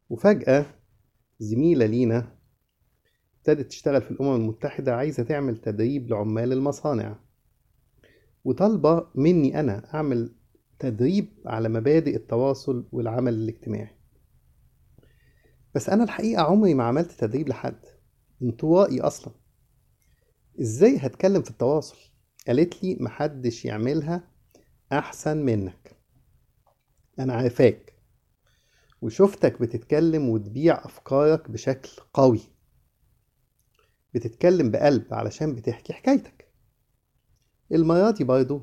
وفجأة زميلة لينا ابتدت تشتغل في الأمم المتحدة عايزة تعمل تدريب لعمال المصانع وطالبة مني أنا أعمل تدريب على مبادئ التواصل والعمل الاجتماعي بس أنا الحقيقة عمري ما عملت تدريب لحد انطوائي أصلا إزاي هتكلم في التواصل قالت لي محدش يعملها أحسن منك أنا عارفاك وشفتك بتتكلم وتبيع أفكارك بشكل قوي بتتكلم بقلب علشان بتحكي حكايتك المرة دي برضو